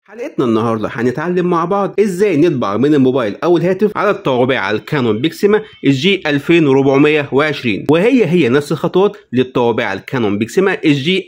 حلقتنا النهارده هنتعلم مع بعض ازاي نطبع من الموبايل او الهاتف على الطوابع الكانون بيكسيما الجي 2420 وهي هي نفس الخطوات للطوابع الكانون بيكسيما الجي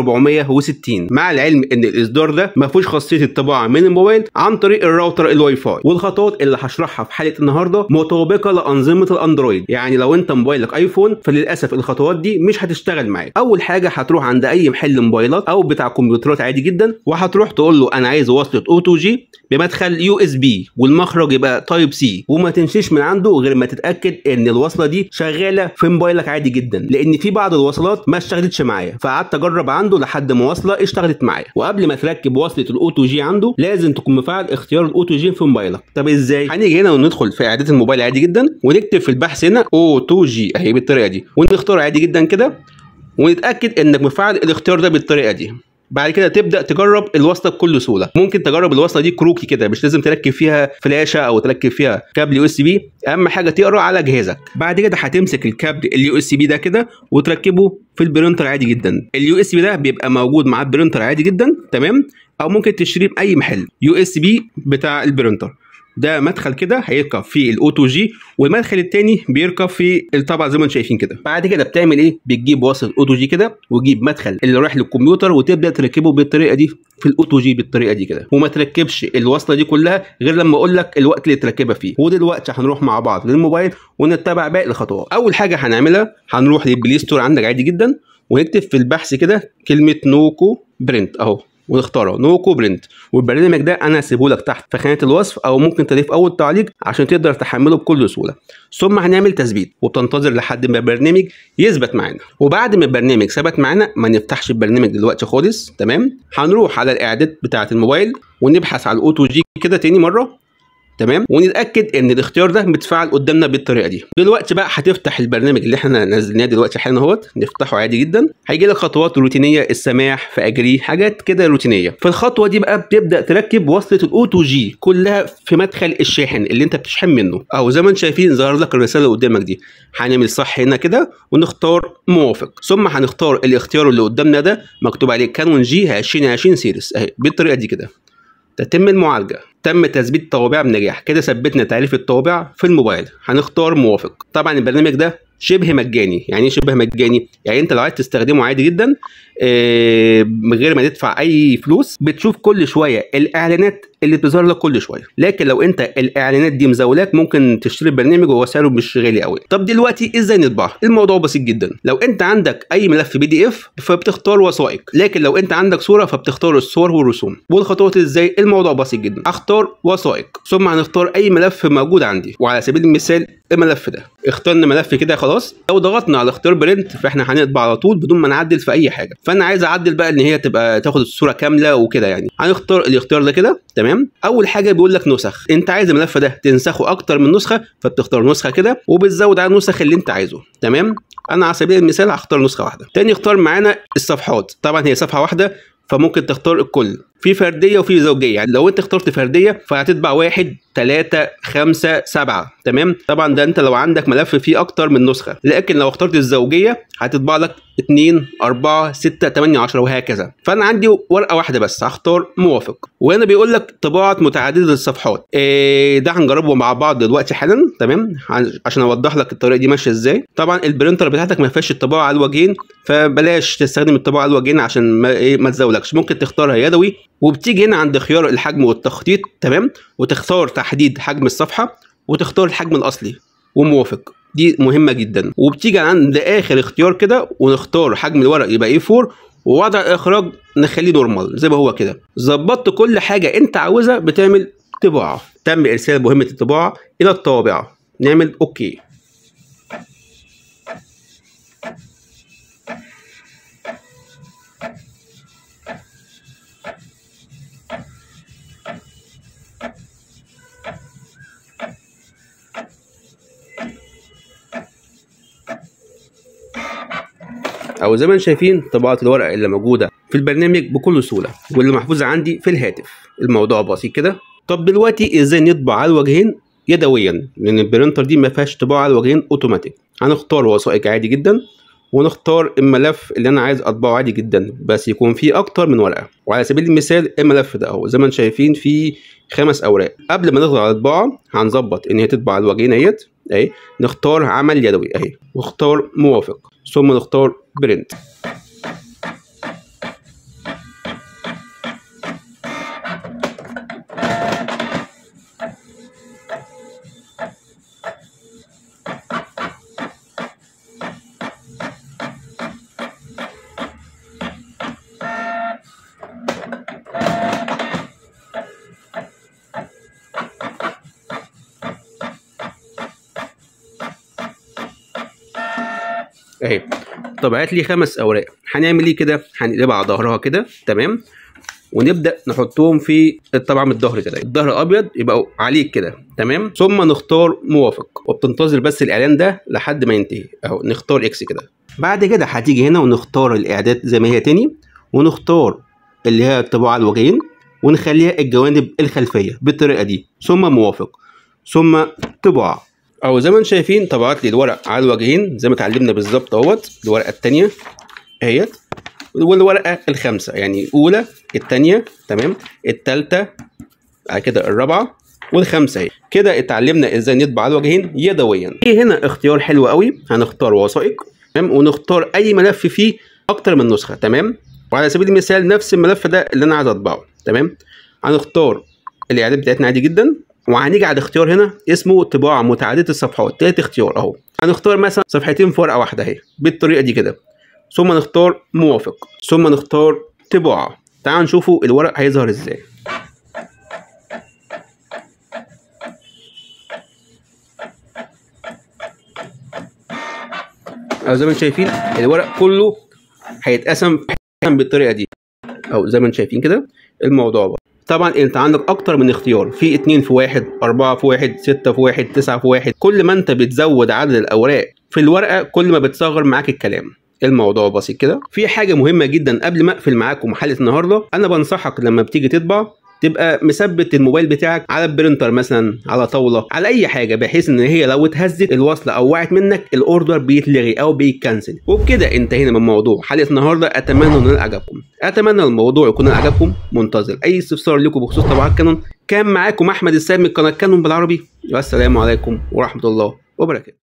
2460 مع العلم ان الاصدار ده ما فيهوش خاصيه الطباعه من الموبايل عن طريق الراوتر الواي فاي والخطوات اللي هشرحها في حلقه النهارده مطابقه لانظمه الاندرويد يعني لو انت موبايلك ايفون فللاسف الخطوات دي مش هتشتغل معاك اول حاجه هتروح عند اي محل موبايلات او بتاع كمبيوترات عادي جدا وهتروح تقول له انا عايز وصله او 2 جي بمدخل يو اس بي والمخرج يبقى تايب سي وما تمشيش من عنده غير ما تتاكد ان الوصله دي شغاله في موبايلك عادي جدا لان في بعض الوصلات ما اشتغلتش معايا فقعدت اجرب عنده لحد ما وصله اشتغلت معايا وقبل ما تركب وصله الاو 2 جي عنده لازم تكون مفعل اختيار الاو 2 جي في موبايلك طب ازاي هنيجي هنا وندخل في اعدادات الموبايل عادي جدا ونكتب في البحث هنا او 2 جي اهي بالطريقه دي ونختار عادي جدا كده ونتاكد انك مفعل الاختيار ده بالطريقه دي بعد كده تبدا تجرب الوصله بكل سهوله ممكن تجرب الوصله دي كروكي كده مش لازم تركب فيها فلاشه او تركب فيها كابل يو اس بي اهم حاجه تقرا على جهازك بعد كده هتمسك الكابل اليو اس بي ده كده وتركبه في البرينتر عادي جدا اليو اس بي ده بيبقى موجود مع البرينتر عادي جدا تمام او ممكن تشتريه باي محل يو اس بي بتاع البرينتر ده مدخل كده هيركب في الاو 2 جي والمدخل الثاني بيركب في الطبعه زي ما انتم شايفين كده بعد كده بتعمل ايه بتجيب وصل او 2 جي كده وتجيب مدخل اللي رايح للكمبيوتر وتبدا تركبه بالطريقه دي في الاو 2 جي بالطريقه دي كده وما تركبش الوصله دي كلها غير لما اقول لك الوقت اللي تركبها فيه ودلوقتي هنروح مع بعض للموبايل ونتبع باقي الخطوات اول حاجه هنعملها هنروح للبلاي ستور عندك عادي جدا ونكتب في البحث كده كلمه نوكو برنت اهو ونختاره نوكو برنت والبرنامج ده انا هسيبه لك تحت في خانه الوصف او ممكن تضيف اول تعليق عشان تقدر تحمله بكل سهوله ثم هنعمل تثبيت وبتنتظر لحد ما البرنامج يثبت معانا وبعد ما البرنامج ثبت معانا ما نفتحش البرنامج دلوقتي خالص تمام هنروح على الاعداد بتاعه الموبايل ونبحث على الاوتو جي كده تاني مره تمام ونتاكد ان الاختيار ده متفعل قدامنا بالطريقه دي دلوقتي بقى هتفتح البرنامج اللي احنا نزلناه دلوقتي حالا اهوت نفتحه عادي جدا هيجي لك خطوات روتينيه السماح في اجري حاجات كده روتينيه في الخطوه دي بقى بتبدا تركب وصله الاوتو جي كلها في مدخل الشاحن اللي انت بتشحن منه او زي ما انتم شايفين ظهر لك الرساله اللي قدامك دي هنعمل صح هنا كده ونختار موافق ثم هنختار الاختيار اللي قدامنا ده مكتوب عليه كانون جي 2020 سيريس اهي بالطريقه دي كده تتم المعالجه تم تثبيت الطوابع بنجاح كده ثبتنا تعريف الطوابع في الموبايل هنختار موافق طبعا البرنامج ده شبه مجاني يعني ايه شبه مجاني يعني انت لو عايز تستخدمه عادي جدا آه، من غير ما تدفع اي فلوس بتشوف كل شويه الاعلانات اللي بتظهر لك كل شويه لكن لو انت الاعلانات دي مزولاك ممكن تشتري البرنامج وهو سعره مش غالي قوي طب دلوقتي ازاي نطبعها الموضوع بسيط جدا لو انت عندك اي ملف بي دي اف فبتختار وثائق لكن لو انت عندك صوره فبتختار الصور والرسوم والخطوات ازاي الموضوع بسيط جدا اختار وثائق ثم هنختار اي ملف موجود عندي وعلى سبيل المثال الملف ده اخترنا ملف كده خلاص لو ضغطنا على اختيار برنت فاحنا هنطبع على طول بدون ما نعدل في اي حاجه فانا عايز اعدل بقى ان هي تبقى تاخد الصوره كامله وكده يعني هنختار الاختيار ده كده تمام اول حاجه بيقول لك نسخ انت عايز الملف ده تنسخه اكتر من نسخه فبتختار نسخه كده وبتزود على النسخ اللي انت عايزه تمام انا على سبيل المثال هختار نسخه واحده تاني اختار معانا الصفحات طبعا هي صفحه واحده فممكن تختار الكل في فرديه وفي زوجيه يعني لو انت اخترت فرديه فهتطبع واحد ثلاثة خمسة سبعة تمام طبعا ده انت لو عندك ملف فيه اكتر من نسخة لكن لو اخترت الزوجية هتطبع لك 2 4 6 8 10 وهكذا فانا عندي ورقة واحدة بس هختار موافق وهنا بيقول لك طباعة متعددة الصفحات إيه ده هنجربه مع بعض دلوقتي حالا تمام عشان اوضح لك الطريقة دي ماشية ازاي طبعا البرينتر بتاعتك ما فيهاش الطباعة على الوجهين فبلاش تستخدم الطباعة على الوجهين عشان ما, إيه ما تزولكش ممكن تختارها يدوي وبتيجي هنا عند خيار الحجم والتخطيط تمام وتختار تحديد حجم الصفحه وتختار الحجم الاصلي وموافق دي مهمه جدا وبتيجي عند اخر اختيار كده ونختار حجم الورق يبقى ايه 4 ووضع الاخراج نخليه نورمال زي ما هو كده ظبطت كل حاجه انت عاوزها بتعمل طباعه تم ارسال مهمه الطباعه الى الطابعه نعمل اوكي او زي ما انتم شايفين طباعه الورق اللي موجوده في البرنامج بكل سهوله واللي محفوظه عندي في الهاتف الموضوع بسيط كده طب دلوقتي ازاي نطبع على الوجهين يدويا لان البرينتر دي ما فيهاش طباعه على الوجهين اوتوماتيك هنختار وثائق عادي جدا ونختار الملف اللي انا عايز اطبعه عادي جدا بس يكون فيه اكتر من ورقه وعلى سبيل المثال الملف ده اهو زي ما انتم شايفين فيه خمس اوراق قبل ما نضغط على الطباعه هنظبط ان هي تطبع الوجهين اهيت اهي نختار عمل يدوي اهي واختار موافق ثم نختار برنت اهي طبعت لي خمس اوراق هنعمل ايه كده هنقلبها على ظهرها كده تمام ونبدا نحطهم في طبعا من الظهر كده الظهر ابيض يبقى عليك كده تمام ثم نختار موافق وبتنتظر بس الاعلان ده لحد ما ينتهي اهو نختار اكس كده بعد كده هتيجي هنا ونختار الاعداد زي ما هي تاني ونختار اللي هي الطباعه الوجهين ونخليها الجوانب الخلفيه بالطريقه دي ثم موافق ثم طباعه او زي ما انتم شايفين طبعت لي الورق على الوجهين زي ما اتعلمنا بالظبط اهوت الورقه الثانيه اهيت والورقه الخامسه يعني الاولى الثانيه تمام الثالثه بعد كده الرابعه والخامسه اهي كده اتعلمنا ازاي نطبع على الوجهين يدويا في هنا اختيار حلو قوي هنختار وثائق تمام ونختار اي ملف فيه اكتر من نسخه تمام وعلى سبيل المثال نفس الملف ده اللي انا عايز اطبعه تمام هنختار الاعداد بتاعتنا عادي جدا وهنيجي على اختيار هنا اسمه طباعه متعدده الصفحات تالت اختيار اهو هنختار مثلا صفحتين في ورقه واحده اهي بالطريقه دي كده ثم نختار موافق ثم نختار طباعه تعالوا نشوفوا الورق هيظهر ازاي او زي ما انتم شايفين الورق كله هيتقسم بالطريقه دي او زي ما انتم شايفين كده الموضوع بقى طبعا انت عندك اكتر من اختيار في اتنين في واحد اربعة في واحد ستة في واحد تسعة في واحد كل ما انت بتزود عدد الاوراق في الورقة كل ما بتصغر معاك الكلام الموضوع بسيط كده في حاجة مهمة جدا قبل ما اقفل معاكم حلقة النهاردة انا بنصحك لما بتيجي تطبع تبقى مثبت الموبايل بتاعك على البرينتر مثلا على طاوله على اي حاجه بحيث ان هي لو اتهزت الوصله او وقعت منك الاوردر بيتلغي او بيتكنسل وبكده انتهينا من موضوع حلقه النهارده اتمنى ان عجبكم اتمنى الموضوع يكون عجبكم منتظر اي استفسار لكم بخصوص طبعات كانون كان معاكم احمد السيد من قناه كانون بالعربي والسلام عليكم ورحمه الله وبركاته